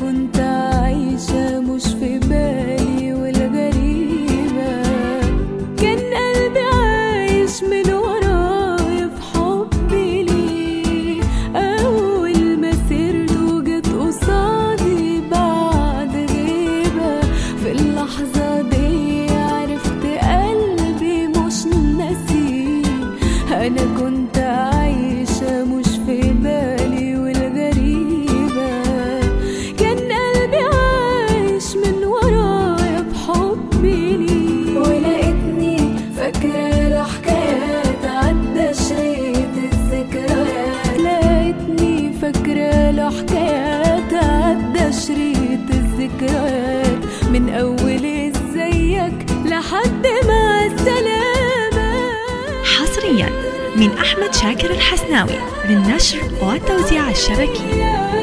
كنت عايشة مش في بالي والغريبة كان قلبي عايش من ورايا في حبي ليه أول ما سرته جت قصادي بعد غيبة في اللحظة دي عرفت قلبي مش ناسيه أنا كنت عايشة مش في بالي والغريبة كان قلبي عايش من ورايا بحبي ليه ولقيتني فاكرة له حكايات عدى شريط الذكريات لقيتني فاكرة له حكايات عدى شريط الذكريات من أول ازيك لحد مع السلامة حصريا من أحمد شاكر الحسناوي للنشر والتوزيع الشبكي يا